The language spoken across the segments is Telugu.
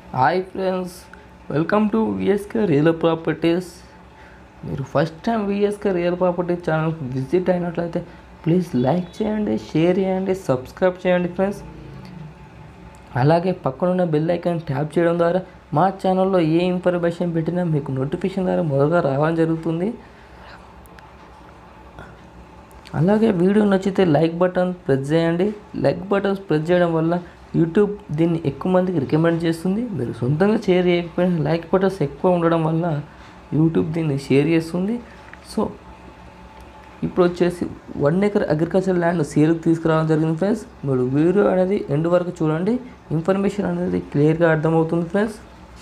hi friends welcome to VSK real properties మీరు first time VSK real property ఛానల్కి విజిట్ అయినట్లయితే ప్లీజ్ లైక్ చేయండి షేర్ చేయండి సబ్స్క్రైబ్ చేయండి ఫ్రెండ్స్ అలాగే పక్కనున్న బెల్ ఐకాన్ ట్యాప్ చేయడం ద్వారా మా ఛానల్లో ఏ ఇన్ఫర్మేషన్ పెట్టినా మీకు నోటిఫికేషన్ ద్వారా మొదలుగా రావడం జరుగుతుంది అలాగే వీడియో నచ్చితే లైక్ బటన్ ప్రెస్ చేయండి లైక్ బటన్స్ ప్రెస్ చేయడం వల్ల యూట్యూబ్ దీన్ని ఎక్కువ మందికి రికమెండ్ చేస్తుంది మీరు సొంతంగా షేర్ చేయకపోయినా లైక్ బటన్స్ ఎక్కువ ఉండడం వల్ల యూట్యూబ్ దీన్ని షేర్ చేస్తుంది సో ఇప్పుడు వచ్చేసి వన్ ఎకర్ అగ్రికల్చర్ ల్యాండ్ సేల్కి తీసుకురావడం జరిగింది ఫ్రెండ్స్ మీరు వీడియో అనేది ఎండ్ వరకు చూడండి ఇన్ఫర్మేషన్ అనేది క్లియర్గా అర్థమవుతుంది ఫ్రెండ్స్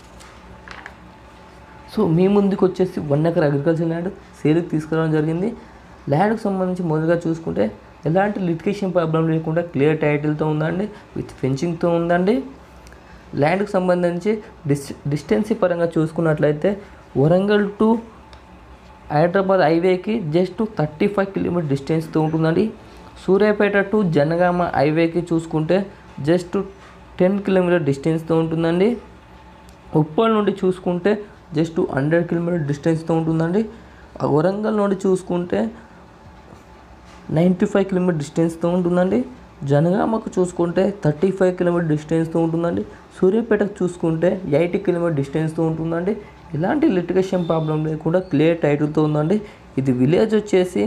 సో మీ ముందుకు వచ్చేసి వన్ ఎకర్ అగ్రికల్చర్ ల్యాండ్ సేల్కి తీసుకురావడం జరిగింది ల్యాండ్కి సంబంధించి మొదలుగా చూసుకుంటే ఎలాంటి లిటికేషన్ ప్రాబ్లం లేకుండా క్లియర్ టైటిల్తో ఉందండి విత్ ఫెన్సింగ్తో ఉందండి ల్యాండ్కి సంబంధించి డిస్ డిస్టెన్సీ పరంగా చూసుకున్నట్లయితే వరంగల్ టు హైదరాబాద్ హైవేకి జస్ట్ థర్టీ ఫైవ్ కిలోమీటర్ డిస్టెన్స్తో ఉంటుందండి సూర్యాపేట టు జనగామ హైవేకి చూసుకుంటే జస్ట్ టెన్ కిలోమీటర్ డిస్టెన్స్తో ఉంటుందండి ఉప్పల్ నుండి చూసుకుంటే జస్ట్ హండ్రెడ్ కిలోమీటర్ డిస్టెన్స్తో ఉంటుందండి ఆ వరంగల్ నుండి చూసుకుంటే నైంటీ ఫైవ్ కిలోమీటర్ డిస్టెన్స్తో ఉంటుందండి జనగామకు చూసుకుంటే థర్టీ ఫైవ్ కిలోమీటర్ డిస్టెన్స్తో ఉంటుందండి సూర్యాపేటకు చూసుకుంటే ఎయిటీ కిలోమీటర్ డిస్టెన్స్తో ఉంటుందండి ఎలాంటి లిటిగేషన్ ప్రాబ్లం లేకుండా క్లియర్ టైటిల్తో ఉందండి ఇది విలేజ్ వచ్చేసి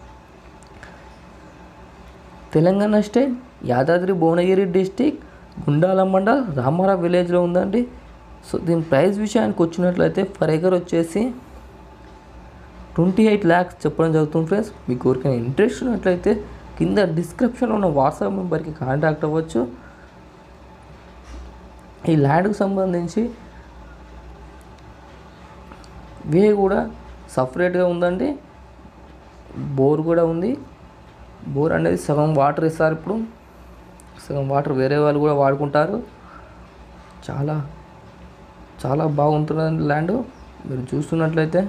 తెలంగాణ స్టేట్ యాదాద్రి భువనగిరి డిస్టిక్ గుండాల మండల్ రామారావు విలేజ్లో ఉందండి సో దీని ప్రైస్ విషయానికి వచ్చినట్లయితే ఫర్ ఎకర్ వచ్చేసి ట్వంటీ ఎయిట్ ల్యాక్స్ చెప్పడం జరుగుతుంది ఫ్రెండ్స్ మీకు ఎవరికైనా ఇంట్రెస్ట్ ఉన్నట్లయితే కింద డిస్క్రిప్షన్లో ఉన్న వాట్సాప్ నెంబర్కి కాంటాక్ట్ అవ్వచ్చు ఈ ల్యాండ్కి సంబంధించి వే కూడా సపరేట్గా ఉందండి బోర్ కూడా ఉంది బోర్ అనేది సగం వాటర్ ఇస్తారు ఇప్పుడు సగం వాటర్ వేరే వాళ్ళు కూడా వాడుకుంటారు చాలా చాలా బాగుంటుంది ల్యాండ్ మీరు చూస్తున్నట్లయితే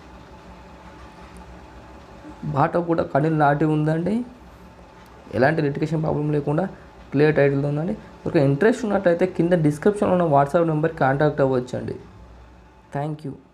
బాట కూడా కడిలు నాటి ఉందండి ఎలాంటి లిటికేషన్ ప్రాబ్లం లేకుండా క్లియర్ టైటిల్తో ఉందండి ఒక ఇంట్రెస్ట్ ఉన్నట్లయితే కింద డిస్క్రిప్షన్లో ఉన్న వాట్సాప్ నెంబర్కి కాంటాక్ట్ అవ్వచ్చు అండి థ్యాంక్ యూ